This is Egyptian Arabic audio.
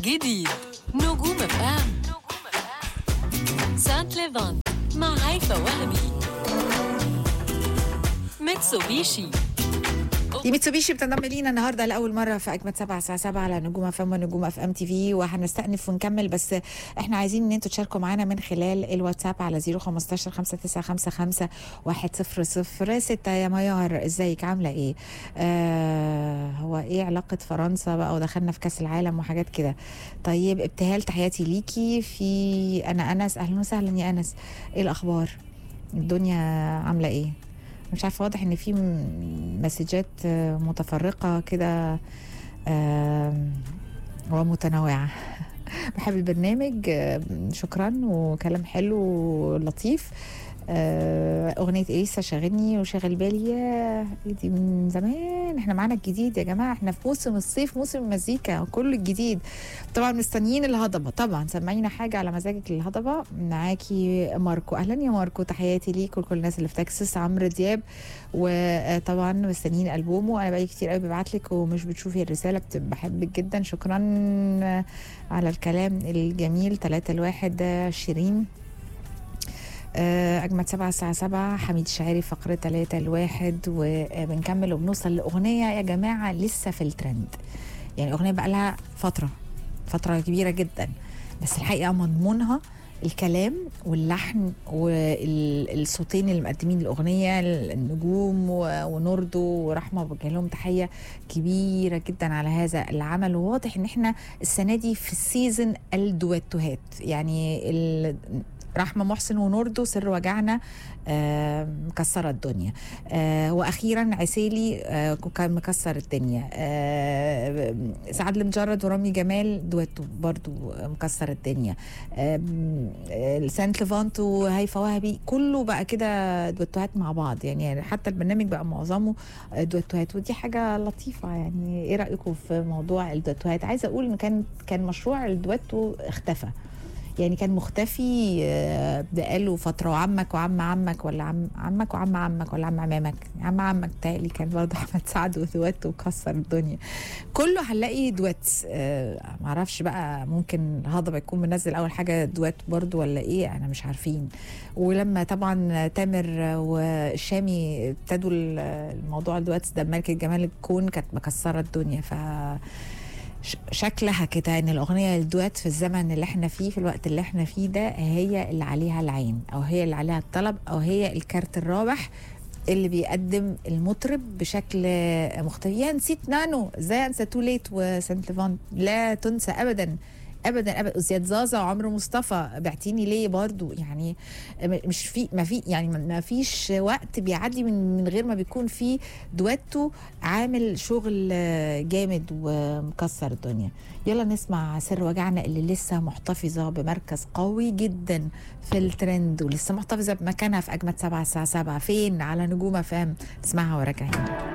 جديد نجوم اف ام سانت ليفان مع هيفا وهبي ميتسوبيشي دي ميتسوبيشي بتنضم لينا النهارده لاول مره في اجمد سبعة الساعه 7 على نجوم اف ام ونجوم اف ام تي في وهنستأنف ونكمل بس احنا عايزين ان انتوا تشاركوا معانا من خلال الواتساب على 015 5955 100 يا ميار ازيك عامله ايه؟ آه هو ايه علاقه فرنسا بقى ودخلنا في كاس العالم وحاجات كده طيب ابتهال تحياتي ليكي في انا انس اهلا وسهلا يا انس ايه الاخبار؟ الدنيا عامله ايه؟ مش عارفه واضح ان في م- مسجات آه، متفرقه كده آم، ومتنوعه بحب البرنامج آه، شكرا وكلام حلو ولطيف آه، أغنية إليسا شاغلني وشاغل بالي ياه دي من زمان احنا معانا الجديد يا جماعة احنا في موسم الصيف موسم المزيكا كله الجديد طبعا مستنيين الهضبة طبعا سمعينا حاجة على مزاجك الهضبة معاكي ماركو أهلا يا ماركو تحياتي ليك ولكل الناس اللي في تكساس عمرو دياب وطبعا مستنيين ألبومه أنا بقالي كتير قوي ببعت لك ومش بتشوفي الرسالة بت- بحبك جدا شكرا على الكلام الجميل 3 الواحد شيرين آه، أجمد سبعة الساعة سبعة حميد شاعري فقرة تلاتة الواحد وبنكمل وبنوصل لأغنية يا جماعة لسه في الترند يعني أغنية بقى لها فترة فترة كبيرة جدا بس الحقيقة مضمونها الكلام واللحن والصوتين اللي مقدمين الأغنية النجوم و- ونوردو ورحمة بوجه لهم تحية كبيرة جدا على هذا العمل وواضح ان احنا السنة دي في السيزن الدويتوهات يعني ال- رحمة محسن ونوردو سر وجعنا آه، مكسرة الدنيا آه، وأخيرا عسيلي آه، كان مكسر الدنيا آه، سعد المجرد ورامي جمال دويتو برضو مكسر الدنيا آه، آه، سانت ليفانت وهيفا وهبي كله بقى كده دويتوهات مع بعض يعني حتى البرنامج بقى معظمه آه، دويتوهات ودي حاجة لطيفة يعني ايه رأيكم في موضوع الدويتوهات عايزة أقول إن كان كان مشروع الدويتو اختفى يعني كان مختفي آه، بقاله فتره وعمك وعم عمك ولا عم عمك وعم عمك ولا عم عمامك عم عمك تالي كان برضه احمد سعد ودوات وكسر الدنيا كله هنلاقي دواتس آه، معرفش بقى ممكن الهضبه يكون منزل اول حاجه دوات برضه ولا ايه انا مش عارفين ولما طبعا تامر والشامي ابتدوا الموضوع الدواتس ده ملكه جمال الكون كانت مكسره الدنيا ف ش- شكلها كده ان الاغنيه الدوات في الزمن اللي احنا فيه في الوقت اللي احنا فيه ده هي اللي عليها العين او هي اللي عليها الطلب او هي الكارت الرابح اللي بيقدم المطرب بشكل مختلف يا نسيت نانو ازاي انسى تو ليت وسانت ليفان لا تنسى ابدا ابدا ابدا زياد زازا وعمرو مصطفى بعتيني ليه برضو يعني م- مش في ما في يعني ما فيش وقت بيعدي من من غير ما بيكون في دويتو عامل شغل آه، جامد ومكسر الدنيا يلا نسمع سر وجعنا اللي لسه محتفظة بمركز قوي جدا في الترند ولسه محتفظة بمكانها في أجمد سبعة الساعة سبعة فين على نجوم فام نسمعها وراجعين